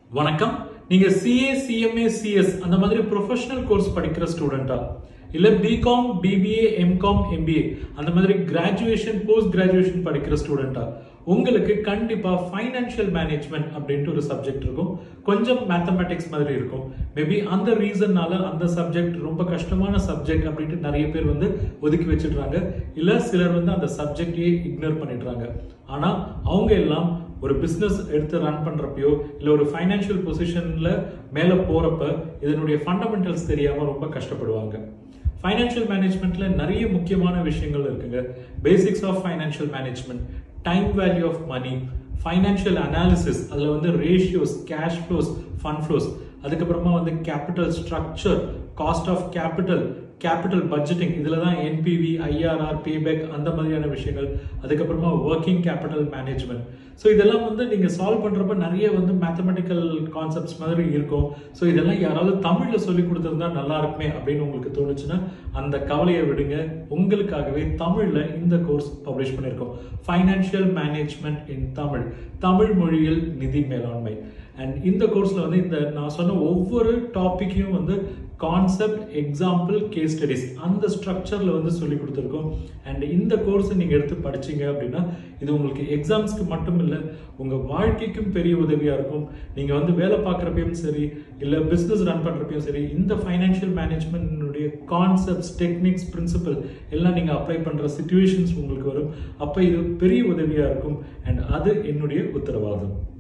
வணக்கம் நீங்க CA CMA CS அந்த மாதிரி ப்ரொஃபஷனல் கோர்ஸ் படிக்கிற ஸ்டூடெண்டா இல்ல பிகாம் பிபிஏ எம்காம் எம்பிஏ அந்த மாதிரி கிராஜுவேஷன் போஸ்ட் கிராஜுவேஷன் படிக்கிற ஸ்டூடெண்டா உங்களுக்கு கண்டிப்பா ஃபைனான்சியல் மேனேஜ்மெண்ட் அப்படின்ட்டு ஒரு சப்ஜெக்ட் இருக்கும் கொஞ்சம் மேத்தமெட்டிக்ஸ் மாதிரி இருக்கும் மேபி அந்த ரீசன்னால அந்த சப்ஜெக்ட் ரொம்ப கஷ்டமான சப்ஜெக்ட் அப்படின்ட்டு நிறைய பேர் வந்து ஒதுக்கி வச்சிடுறாங்க இல்ல சிலர் வந்து அந்த சப்ஜெக்டையே இக்னோர் பண்ணிடுறாங்க ஆனா அவங்க எல்லாம் ஒரு பிஸ்னஸ் எடுத்து ரன் பண்றப்பயோ இல்லை ஒரு ஃபைனான்ஷியல் பொசிஷன்ல மேலே போறப்ப இதனுடைய ஃபண்டமெண்டல்ஸ் தெரியாம ரொம்ப கஷ்டப்படுவாங்க ஃபைனான்ஷியல் மேனேஜ்மெண்ட்ல நிறைய முக்கியமான விஷயங்கள் இருக்குங்க basics of financial management time value of money financial analysis அதில் வந்து ratios cash flows fund flows அதுக்கப்புறமா வந்து capital structure cost of capital capital budgeting இதில் தான் என்பிவி ஐஆர்ஆர் பேபேக் அந்த மாதிரியான விஷயங்கள் அதுக்கப்புறமா ஒர்க்கிங் கேபிட்டல் மேனேஜ்மெண்ட் ஸோ இதெல்லாம் வந்து நீங்கள் சால்வ் பண்ணுறப்ப நிறைய வந்து மேத்தமெட்டிக்கல் கான்செப்ட்ஸ் மாதிரி இருக்கும் ஸோ இதெல்லாம் யாராவது தமிழில் சொல்லி கொடுத்துருந்தா நல்லா இருக்குமே அப்படின்னு உங்களுக்கு தோணுச்சுன்னா அந்த கவலையை விடுங்க உங்களுக்காகவே தமிழில் இந்த கோர்ஸ் பப்ளிஷ் பண்ணியிருக்கோம் financial management in Tamil Tamil மொழியில் நிதி மேலாண்மை அண்ட் இந்த கோர்ஸில் வந்து இந்த நான் சொன்ன ஒவ்வொரு டாப்பிக்கையும் வந்து கான்செப்ட் எக்ஸாம்பிள் கேஸ் ஸ்டடிஸ் அந்த ஸ்ட்ரக்சரில் வந்து சொல்லி கொடுத்துருக்கோம் அண்ட் இந்த கோர்ஸை நீங்கள் எடுத்து படிச்சீங்க அப்படின்னா இது உங்களுக்கு எக்ஸாம்ஸ்க்கு மட்டும் இல்லை உங்கள் வாழ்க்கைக்கும் பெரிய உதவியாக இருக்கும் நீங்கள் வந்து வேலை பார்க்குறப்பையும் சரி இல்லை பிஸ்னஸ் ரன் பண்ணுறப்பையும் சரி இந்த ஃபைனான்ஷியல் மேனேஜ்மெண்ட்னுடைய கான்செப்ட்ஸ் டெக்னிக்ஸ் பிரின்சிபல் எல்லாம் நீங்கள் அப்ளை பண்ணுற சுச்சுவேஷன்ஸ் உங்களுக்கு வரும் அப்போ இது பெரிய உதவியாக இருக்கும் அண்ட் அது என்னுடைய உத்தரவாதம்